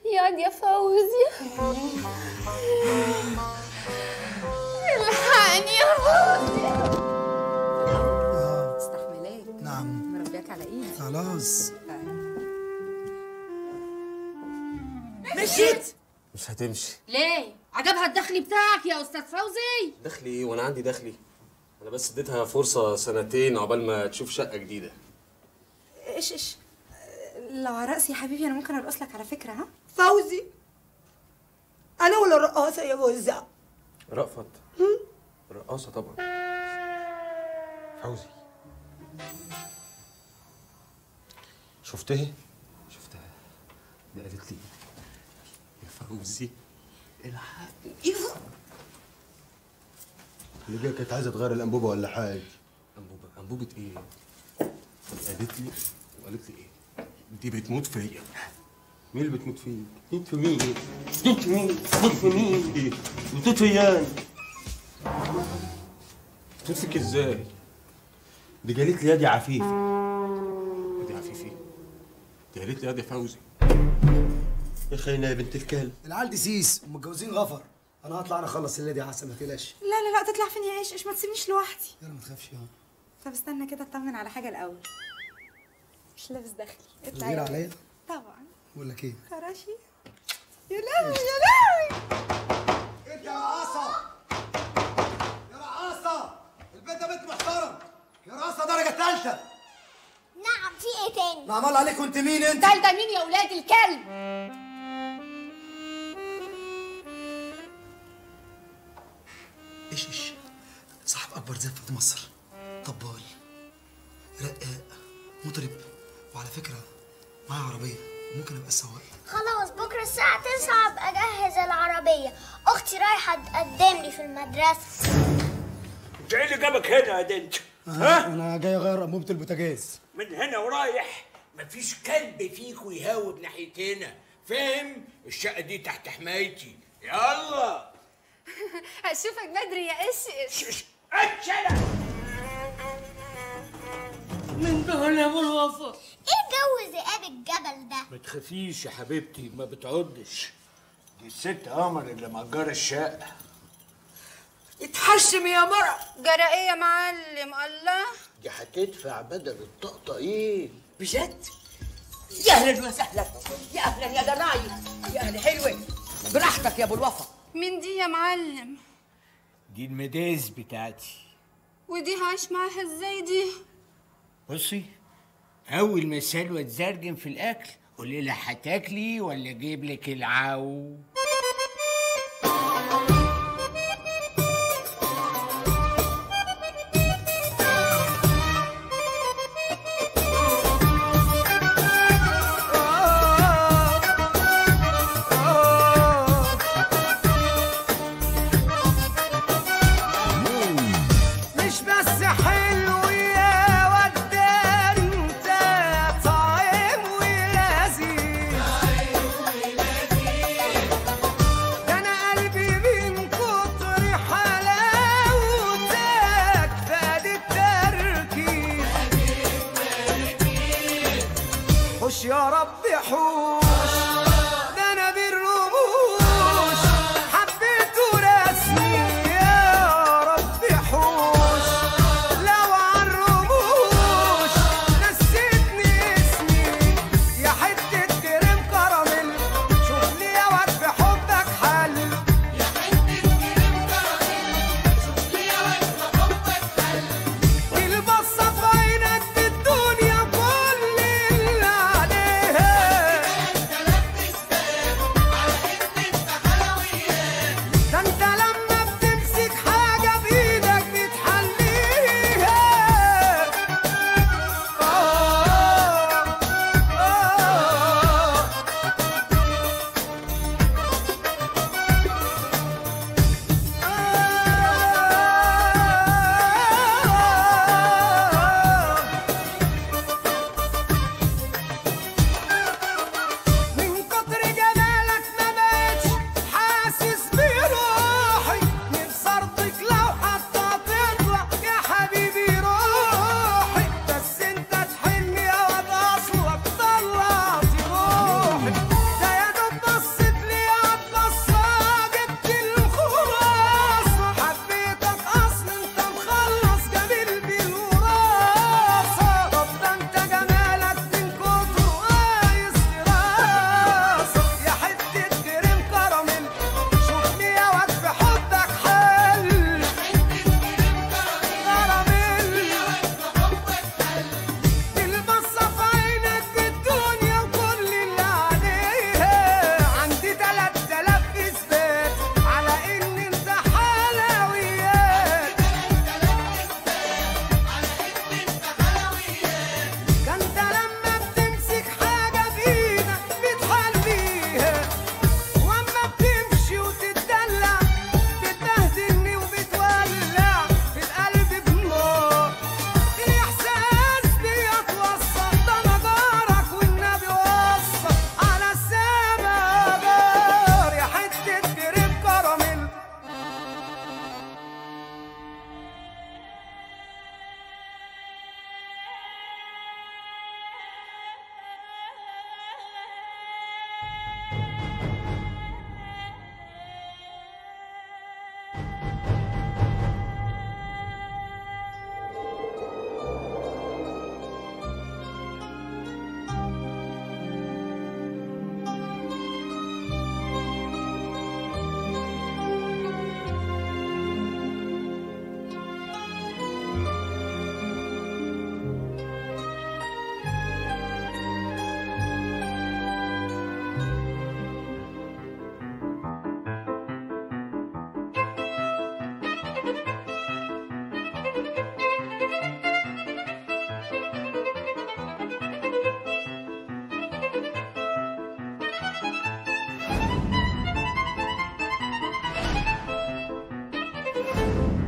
ياض يا فوزي الحقني يا فوزي استحملاك نعم مربياك على ايدي خلاص مشيت مش هتمشي ليه عجبها الدخل بتاعك يا استاذ فوزي دخلي ايه وانا عندي دخلي انا بس اديتها فرصه سنتين عقبال ما تشوف شقه جديده ايش ايش لو على راسي يا حبيبي انا ممكن ارقص لك على فكره ها فوزي انا ولا رقاصه يا وزع رأفت رقاصه طبعا فوزي شفتها شفتها دي قالت لي يا فوزي الحقني اللي جايه كانت عايزه تغير الانبوبه ولا حاجه انبوبه انبوبه ايه قالت لي وقالت لي ايه دي بتموت فيا مين اللي بتموت فيه؟ بتموت في مين؟ بتموت في مين؟ بتموت في مين؟ بتموت فيان بتموت فيك ازاي دي قالت لي يا دي عفيف دي عفيفي دي قالت لي يا دي فوزي يا خينا يا بنت الكلب العيال دي سيس ومتجوزين غفر انا هطلع انا اخلص الليله دي احسن ما تقلقش لا لا لا تطلع فين يا ايش ايش ما تسيبنيش لوحدي يلا ما تخافش يلا طب استنى كده اطمن على حاجه الاول مش لابس دخلي اطلع غير يا عليا طبعا بقول لك ايه خراشي يا لهوي يا لهوي انت يا رقاصه يا رقاصه البيت ده بيت محترم يا رقاصه درجه ثالثه نعم في ايه تاني معمول عليك وانت مين انت تالتة مين يا ولاد الكلب ايش ايش صاحب اكبر زفه في مصر طبال رقاق مطرب وعلى فكره معايا عربيه ممكن ابقى السواق خلاص بكره الساعة 9 ابقى اجهز العربية اختي رايحة تقدم لي في المدرسة انت ايه اللي جابك هنا يا دنت؟ ها؟ انا جاي اغير انبوبه البوتاجاز من هنا ورايح مفيش كلب فيكو يهاود ناحية هنا فاهم؟ الشقة دي تحت حمايتي يلا هشوفك بدري يا ايش ايش اتشلع من دهن يا ابو الوفا ايه جو ذئاب الجبل ده ما تخافيش يا حبيبتي ما بتعضش دي الست قمر اللي مأجرة الشقة اتحشم يا مرة جرى ايه يا معلم الله دي هتدفع بدل الطقطقين بجد يا اهلا وسهلا يا اهلا يا دناي يا اهلا حلوه براحتك يا ابو الوفا مين دي يا معلم دي المداز بتاعتي ودي هعيش معاها ازاي دي بصي اول ما سلوى تزرجن في الاكل قولي لها هتاكلي ولا اجيب لك العو